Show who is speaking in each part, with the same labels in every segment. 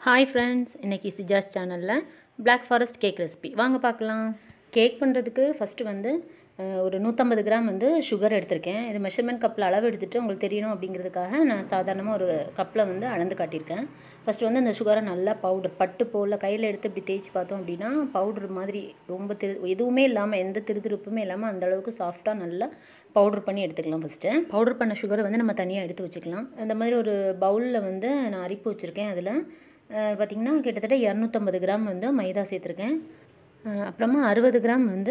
Speaker 1: hi friends இன்றைக்கி சிஜாஸ் சேனலில் Black forest cake recipe வாங்க பார்க்கலாம் கேக் பண்ணுறதுக்கு ஃபஸ்ட்டு வந்து அஹ், ஒரு நூற்றம்பது கிராம் வந்து சுகர் எடுத்திருக்கேன் இது மெஷர்மெண்ட் கப்பில் அளவு எடுத்துகிட்டு உங்களுக்கு தெரியணும் அப்படிங்கிறதுக்காக நான் சாதாரணமாக ஒரு கப்பில் வந்து அளந்து காட்டியிருக்கேன் ஃபஸ்ட்டு வந்து அந்த சுகரை நல்லா பவுடர் பட்டு போல் கையில் எடுத்து இப்படி தேய்ச்சி பார்த்தோம் அப்படின்னா பவுடர் மாதிரி ரொம்ப திரு எதுவுமே இல்லாமல் எந்த திருதிருப்புமே இல்லாமல் அந்த அளவுக்கு சாஃப்டாக நல்லா பவுடர் பண்ணி எடுத்துக்கலாம் ஃபஸ்ட்டு பவுடர் பண்ண சுகரை வந்து நம்ம தனியாக எடுத்து வச்சுக்கலாம் அந்த மாதிரி ஒரு பவுலில் வந்து நான் அரிப்பு வச்சுருக்கேன் அதில் பார்த்திங்கன்னா கிட்டத்தட்ட இரநூத்தம்பது கிராம் வந்து மைதா சேர்த்துருக்கேன் அஹ் அப்புறமா அறுபது கிராம் வந்து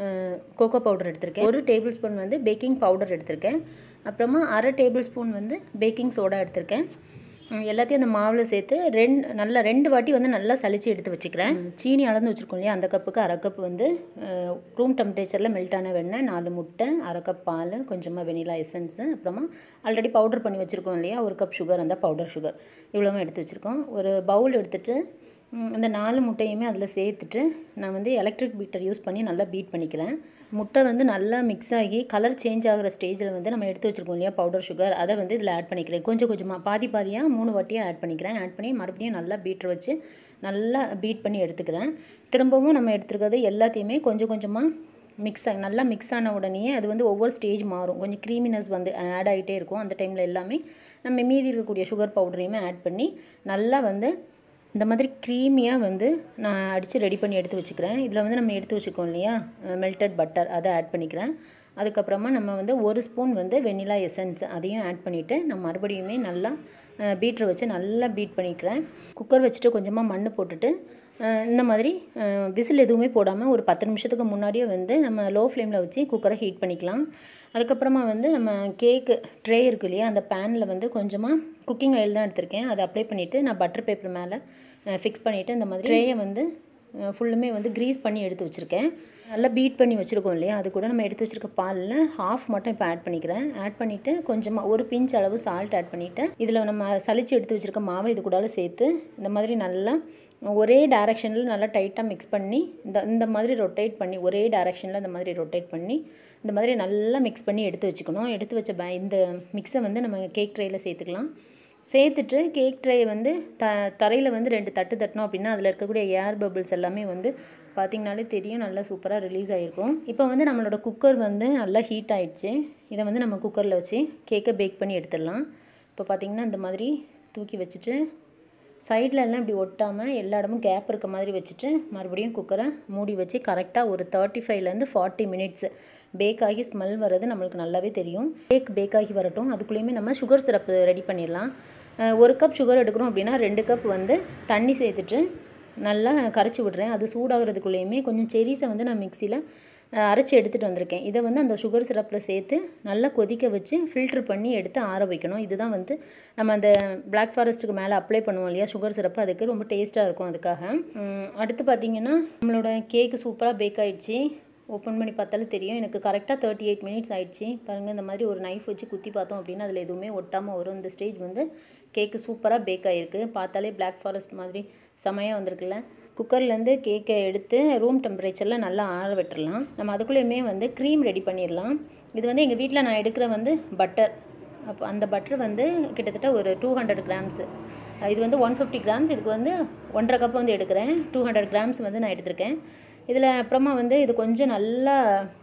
Speaker 1: கோகோ பவுடர் எடுத்திருக்கேன் ஒரு டேபிள் ஸ்பூன் வந்து பேக்கிங் பவுடர் எடுத்திருக்கேன் அப்புறமா அரை டேபிள் ஸ்பூன் வந்து பேக்கிங் சோடா எடுத்திருக்கேன் உம் எல்லாத்தையும் அந்த மாவில் சேர்த்து ரெண்டு நல்லா ரெண்டு வாட்டி வந்து நல்லா சலிச்சு எடுத்து வச்சுக்கிறேன் சீனி அளந்து வச்சுருக்கோம் இல்லையா அந்த கப்புக்கு அரை கப் வந்து ரூம் டெம்பரேச்சரில் மெல்ட்டான வெண்ணெய் நாலு முட்டை அரை கப் பால் கொஞ்சமாக வெனிலா எசன்ஸு அப்புறமா ஆல்ரெடி பவுடர் பண்ணி வச்சுருக்கோம் இல்லையா ஒரு கப் சுகர் அந்த பவுடர் சுகர் இவ்வளவும் எடுத்து வச்சுருக்கோம் ஒரு பவுல் எடுத்துகிட்டு ம், இந்த நாலு முட்டையுமே அதில் சேர்த்துட்டு நான் வந்து எலக்ட்ரிக் பீட்டர் யூஸ் பண்ணி நல்லா பீட் பண்ணிக்கிறேன் முட்டை வந்து நல்லா மிக்ஸ் ஆகி கலர் சேஞ்ச் ஆகிற ஸ்டேஜில் வந்து நம்ம எடுத்து வச்சுருக்கோம் இல்லையா பவுடர் சுகர் அதை வந்து இதில் ஆட் பண்ணிக்கிறேன் கொஞ்சம் கொஞ்சமாக பாதி பாதியாக மூணு வாட்டியாக ஆட் பண்ணிக்கிறேன் ஆட் பண்ணி மறுபடியும் நல்லா பீட்டர் வச்சு நல்லா பீட் பண்ணி எடுத்துக்கிறேன் திரும்பவும் நம்ம எடுத்துருக்கிறது எல்லாத்தையுமே கொஞ்சம் கொஞ்சமாக மிக்ஸ் ஆகி நல்லா மிக்ஸ் ஆன உடனே அது வந்து ஒவ்வொரு ஸ்டேஜ் மாறும் கொஞ்சம் க்ரீமினஸ் வந்து ஆட் ஆகிட்டே இருக்கும் அந்த டைமில் எல்லாமே நம்ம மீதி இருக்கக்கூடிய சுகர் பவுடரையுமே ஆட் பண்ணி நல்லா வந்து இந்த மாதிரி க்ரீமியாக வந்து நான் அடித்து ரெடி பண்ணி எடுத்து வச்சுக்கிறேன் இதில் வந்து நம்ம எடுத்து வச்சுக்கோம் இல்லையா மெல்டட் பட்டர் அதை ஆட் பண்ணிக்கிறேன் அதுக்கப்புறமா நம்ம வந்து ஒரு ஸ்பூன் வந்து வெனிலா எசன்ஸ் அதையும் ஆட் பண்ணிவிட்டு நான் மறுபடியுமே நல்லா பீட்டரை வச்சு நல்லா பீட் பண்ணிக்கிறேன் குக்கர் வச்சுட்டு கொஞ்சமாக மண் போட்டுட்டு அஹ், இந்த மாதிரி விசில் எதுவுமே போடாமல் ஒரு பத்து நிமிஷத்துக்கு முன்னாடியே வந்து நம்ம லோ ஃப்ளேமில் வச்சு குக்கரை ஹீட் பண்ணிக்கலாம் அதுக்கப்புறமா வந்து நம்ம கேக்கு ட்ரே இருக்கு இல்லையா அந்த பேனில் வந்து கொஞ்சமாக குக்கிங் ஆயில் தான் எடுத்திருக்கேன் அதை அப்ளை பண்ணிவிட்டு நான் பட்டர் பேப்பர் மேலே ஃபிக்ஸ் பண்ணிவிட்டு இந்த மாதிரி ட்ரேயை வந்து ஃபுல்லுமே வந்து க்ரீஸ் பண்ணி எடுத்து வச்சுருக்கேன் நல்லா பீட் பண்ணி வச்சுருக்கோம் இல்லையா அது கூட நம்ம எடுத்து வச்சுருக்க பாலில் ஹாஃப் மட்டும் இப்போ ஆட் பண்ணிக்கிறேன் ஆட் பண்ணிவிட்டு கொஞ்சமாக ஒரு பிஞ்ச் அளவு சால்ட் ஆட் பண்ணிவிட்டு இதில் நம்ம சலிச்சு எடுத்து வச்சுருக்க மாவை இது கூடால சேர்த்து இந்த மாதிரி நல்லா ஒரே டைரெக்ஷனில் நல்லா டைட்டாக மிக்ஸ் பண்ணி இந்த இந்த மாதிரி ரொட்டேட் பண்ணி ஒரே டைரெக்ஷனில் இந்த மாதிரி ரொட்டேட் பண்ணி இந்த மாதிரி நல்லா மிக்ஸ் பண்ணி எடுத்து வச்சுக்கணும் எடுத்து வச்ச ப இந்த மிக்ஸை வந்து நம்ம கேக் ட்ரேயில் சேர்த்துக்கலாம் சேர்த்துட்டு கேக் ட்ரே வந்து த தரையில் வந்து ரெண்டு தட்டு தட்டினோம் அப்படின்னா அதில் இருக்கக்கூடிய ஏர் பபிள்ஸ் எல்லாமே வந்து பார்த்திங்கனாலே தெரியும் நல்லா சூப்பராக ரிலீஸ் ஆகிருக்கும் இப்போ வந்து நம்மளோட குக்கர் வந்து நல்லா ஹீட் ஆயிடுச்சு இதை வந்து நம்ம குக்கரில் வச்சு கேக்கை பேக் பண்ணி எடுத்துடலாம் இப்போ பார்த்திங்கன்னா இந்த மாதிரி தூக்கி வச்சுட்டு சைடில் எல்லாம் இப்படி ஒட்டாமல் எல்லா இடமும் கேப் இருக்க மாதிரி வச்சுட்டு மறுபடியும் குக்கரை மூடி வச்சு கரெக்டாக ஒரு தேர்ட்டி ஃபைவ்லேருந்து ஃபார்ட்டி மினிட்ஸ் பேக் ஆகி ஸ்மெல் வர்றது நம்மளுக்கு நல்லாவே தெரியும் கேக் பேக் ஆகி வரட்டும் அதுக்குள்ளேயுமே நம்ம சுகர் சிரப்பு ரெடி பண்ணிடலாம் அஹ் ஒரு கப் சுகர் எடுக்கிறோம் அப்படின்னா ரெண்டு கப் வந்து தண்ணி சேர்த்துட்டு நல்லா கரைச்சி விட்றேன் அது சூடாகிறதுக்குள்ளேயுமே கொஞ்சம் செரிஸை வந்து நான் மிக்சியில் அரைச்சி எடுத்துகிட்டு வந்திருக்கேன் இதை வந்து அந்த சுகர் சிரப்பில் சேர்த்து நல்லா கொதிக்க வச்சு ஃபில்ட்ரு பண்ணி எடுத்து ஆற வைக்கணும் இதுதான் வந்து நம்ம அந்த Black ஃபாரஸ்ட்டுக்கு மேலே அப்ளை பண்ணுவோம் இல்லையா சுகர் சிரப்பு அதுக்கு ரொம்ப டேஸ்ட்டாக இருக்கும் அதுக்காக உம், அடுத்து பார்த்திங்கன்னா நம்மளோட கேக்கு சூப்பராக பேக் ஆயிடுச்சு ஓப்பன் பண்ணி பார்த்தாலும் தெரியும் எனக்கு கரெக்டாக தேர்ட்டி எயிட் மினிட்ஸ் ஆயிடுச்சு பாருங்கள் இந்த மாதிரி ஒரு நைஃப் வச்சு குத்தி பார்த்தோம் அப்படின்னா அதில் எதுவுமே ஒட்டாமல் வரும் இந்த ஸ்டேஜ் வந்து கேக்கு சூப்பராக பேக் ஆகிருக்கு பார்த்தாலே Black ஃபாரஸ்ட் மாதிரி செமையாக வந்திருக்குல்ல குக்கர்லேருந்து கேக்கை எடுத்து ரூம் டெம்பரேச்சரில் நல்லா ஆற விட்டுறலாம் நம்ம அதுக்குள்ளேயுமே வந்து க்ரீம் ரெடி பண்ணிடலாம் இது வந்து எங்கள் வீட்டில் நான் எடுக்கிற வந்து பட்டர் அப்போ அந்த பட்டர் வந்து கிட்டத்தட்ட ஒரு டூ ஹண்ட்ரட் கிராம்ஸு இது வந்து ஒன் ஃபிஃப்டி கிராம்ஸ் இதுக்கு வந்து ஒன்றரை கப் வந்து எடுக்கிறேன் டூ ஹண்ட்ரட் கிராம்ஸ் வந்து நான் எடுத்திருக்கேன் இதில் அப்புறமா வந்து இது கொஞ்சம் நல்லா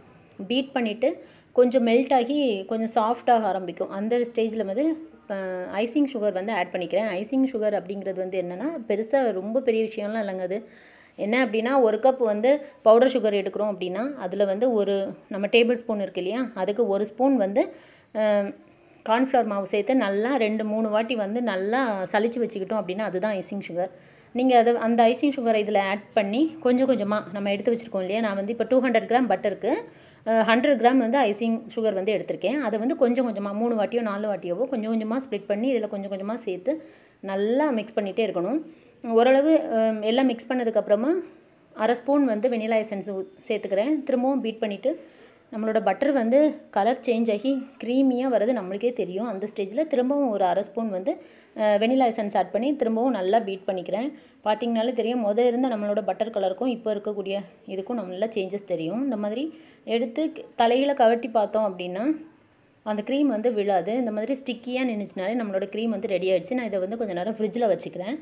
Speaker 1: பீட் பண்ணிவிட்டு கொஞ்சம் மெல்ட் ஆகி கொஞ்சம் சாஃப்டாக ஆரம்பிக்கும் அந்த ஸ்டேஜில் வந்து ஐசிங் சுகர் வந்து ஆட் பண்ணிக்கிறேன் ஐசிங் சுகர் அப்படிங்கிறது வந்து என்னென்னா பெருசாக ரொம்ப பெரிய விஷயம்லாம் இல்லைங்க அது என்ன அப்படின்னா ஒரு கப் வந்து பவுடர் சுகர் எடுக்கிறோம் அப்படின்னா அதில் வந்து ஒரு நம்ம டேபிள் ஸ்பூன் இருக்கு இல்லையா அதுக்கு ஒரு ஸ்பூன் வந்து கார்ன்ஃப்ளவர் மாவு சேர்த்து நல்லா ரெண்டு மூணு வாட்டி வந்து நல்லா சலிச்சு வச்சுக்கிட்டோம் அப்படின்னா அதுதான் ஐசிங் சுகர் நீங்கள் அதை அந்த ஐசிங் சுகரை இதில் ஆட் பண்ணி கொஞ்சம் கொஞ்சமாக நம்ம எடுத்து வச்சுருக்கோம் இல்லையா நான் வந்து இப்போ டூ ஹண்ட்ரட் கிராம் பட்டருக்கு ஹண்ட்ரட் கிராம் வந்து ஐசிங் சுகர் வந்து எடுத்திருக்கேன் அதை வந்து கொஞ்சம் கொஞ்சமாக மூணு வாட்டியோ நாலு வாட்டியோவோ கொஞ்சம் கொஞ்சமாக ஸ்ப்ளிட் பண்ணி இதில் கொஞ்சம் கொஞ்சமாக சேர்த்து நல்லா மிக்ஸ் பண்ணிகிட்டே இருக்கணும் ஓரளவு அஹ், எல்லாம் மிக்ஸ் பண்ணதுக்கப்புறமா அரை ஸ்பூன் வந்து வெனிலா எசன்ஸ் சேர்த்துக்கிறேன் திரும்பவும் பீட் பண்ணிவிட்டு நம்மளோட பட்டர் வந்து கலர் சேஞ்ச் ஆகி க்ரீமியாக வர்றது நம்மளுக்கே தெரியும் அந்த ஸ்டேஜில் திரும்பவும் ஒரு அரை ஸ்பூன் வந்து வெனிலா எசன்ஸ் ஆட் பண்ணி திரும்பவும் நல்லா பீட் பண்ணிக்கிறேன் பார்த்தீங்கனாலே தெரியும் முத இருந்த நம்மளோட பட்டர் கலருக்கும் இப்போ இருக்கக்கூடிய இதுக்கும் நல்லா சேஞ்சஸ் தெரியும் இந்த மாதிரி எடுத்து தலையில் கவட்டி பார்த்தோம் அப்படின்னா அந்த க்ரீம் வந்து விழாது இந்த மாதிரி ஸ்டிக்கியாக நின்றுச்சுனாலே நம்மளோட க்ரீம் வந்து ரெடி ஆயிடுச்சு நான் இதை வந்து கொஞ்சம் நேரம் ஃப்ரிட்ஜில் வச்சுக்கிறேன்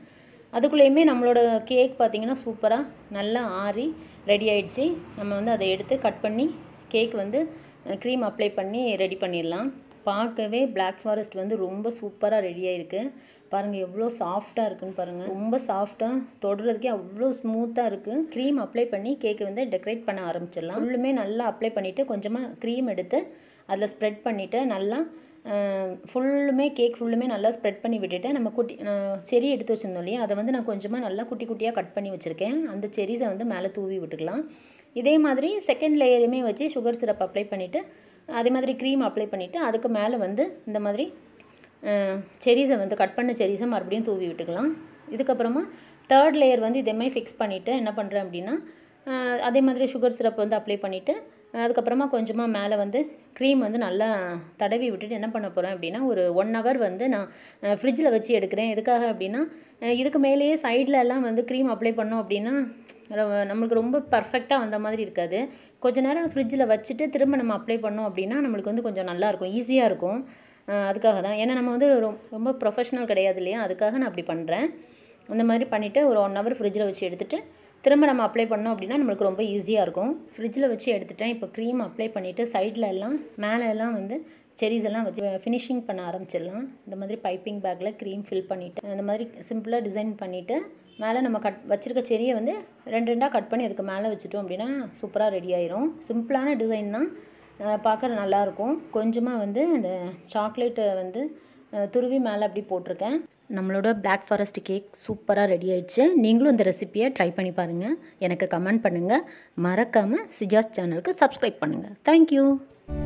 Speaker 1: அதுக்குள்ளேயுமே நம்மளோட கேக் பார்த்திங்கன்னா சூப்பராக நல்லா ஆறி ரெடி ஆயிடுச்சு நம்ம வந்து அதை எடுத்து கட் பண்ணி கேக் வந்து க்ரீம் அப்ளை பண்ணி ரெடி பண்ணிடலாம் பார்க்கவே Black ஃபாரஸ்ட் வந்து ரொம்ப சூப்பராக ரெடி ஆயிருக்கு பாருங்கள் எவ்வளோ சாஃப்டாக இருக்குன்னு பாருங்கள் ரொம்ப சாஃப்டாக தொடுறதுக்கே அவ்வளோ ஸ்மூத்தாக இருக்குது க்ரீம் அப்ளை பண்ணி கேக்கை வந்து டெக்கரேட் பண்ண ஆரம்பிச்சிடலாம் ஃபுல்லுமே நல்லா அப்ளை பண்ணிவிட்டு கொஞ்சமாக க்ரீம் எடுத்து அதில் ஸ்ப்ரெட் பண்ணிவிட்டு நல்லா ஃபுல்லுமே கேக் ஃபுல்லுமே நல்லா ஸ்ப்ரெட் பண்ணி விட்டுட்டு நம்ம குட்டி செரி எடுத்து வச்சுருந்தோம் இல்லையா அதை வந்து நான் கொஞ்சமாக நல்லா குட்டி குட்டியாக கட் பண்ணி வச்சுருக்கேன் அந்த செரிஸை வந்து மேலே தூவி விட்டுக்கலாம் இதே மாதிரி செகண்ட் லேயருமே வச்சு சுகர் சிரப் அப்ளை பண்ணிவிட்டு அதே மாதிரி க்ரீம் அப்ளை பண்ணிவிட்டு அதுக்கு மேலே வந்து இந்த மாதிரி செரிஸை வந்து கட் பண்ண செரிஸை மறுபடியும் தூவி விட்டுக்கலாம் இதுக்கப்புறமா தேர்ட் லேயர் வந்து இதே மாதிரி ஃபிக்ஸ் பண்ணிவிட்டு என்ன பண்ணுறேன் அப்படின்னா அஹ், அதே மாதிரி சுகர் சிரப் வந்து அப்ளை பண்ணிவிட்டு அதுக்கப்புறமா கொஞ்சமாக மேலே வந்து க்ரீம் வந்து நல்லா தடவி விட்டுட்டு என்ன பண்ண போகிறேன் அப்படின்னா ஒரு ஒன் ஹவர் வந்து நான் ஃப்ரிட்ஜில் வச்சு எடுக்கிறேன் எதுக்காக அப்படின்னா அஹ், இதுக்கு மேலேயே சைடில் எல்லாம் வந்து க்ரீம் அப்ளை பண்ணோம் அப்படின்னா ரொ- நம்மளுக்கு ரொம்ப பர்ஃபெக்டாக வந்த மாதிரி இருக்காது கொஞ்ச நேரம் ஃப்ரிட்ஜில் வச்சுட்டு திரும்ப நம்ம அப்ளை பண்ணோம் அப்படின்னா நம்மளுக்கு வந்து கொஞ்சம் நல்லாயிருக்கும் ஈஸியாக இருக்கும் அஹ் அதுக்காக தான் ஏன்னா நம்ம வந்து ரொ- ரொம்ப ப்ரொஃபஷனல் கிடையாது இல்லையா அதுக்காக நான் அப்படி பண்ணுறேன் அந்த மாதிரி பண்ணிவிட்டு ஒரு ஒன் ஹவர் ஃப்ரிட்ஜில் வச்சு எடுத்துகிட்டு திரும்ப நம்ம அப்ளை பண்ணோம் அப்படின்னா நம்மளுக்கு ரொம்ப ஈஸியாக இருக்கும் ஃப்ரிட்ஜில் வச்சு எடுத்துட்டேன் இப்போ க்ரீம் அப்ளை பண்ணிவிட்டு சைடில் எல்லாம் மேலே எல்லாம் வந்து செரிஸ் எல்லாம் வச்சு ஃபினிஷிங் பண்ண ஆரம்பிச்சிடலாம் இந்த மாதிரி பைப்பிங் பேக்கில் க்ரீம் ஃபில் பண்ணிவிட்டு இந்த மாதிரி சிம்பிளாக டிசைன் பண்ணிவிட்டு மேலே நம்ம கட் வச்சுருக்க செடியை வந்து ரெண்டு ரெண்டாக கட் பண்ணி அதுக்கு மேலே வச்சுட்டோம் அப்படின்னா சூப்பராக ரெடி ஆயிரும் சிம்பிளான டிசைன் தான் பார்க்குற நல்லாயிருக்கும் கொஞ்சமாக வந்து இந்த சாக்லேட்டை வந்து அஹ், துருவி மேலே அப்படி போட்டிருக்கேன் நம்மளோட Black ஃபாரஸ்ட் கேக் சூப்பராக ரெடி ஆயிடுச்சு நீங்களும் இந்த ரெசிபியை ட்ரை பண்ணி பாருங்கள் எனக்கு கமெண்ட் பண்ணுங்கள் மறக்காமல் சிஜாஸ் சேனலுக்கு சப்ஸ்கிரைப் பண்ணுங்கள் தேங்க்யூ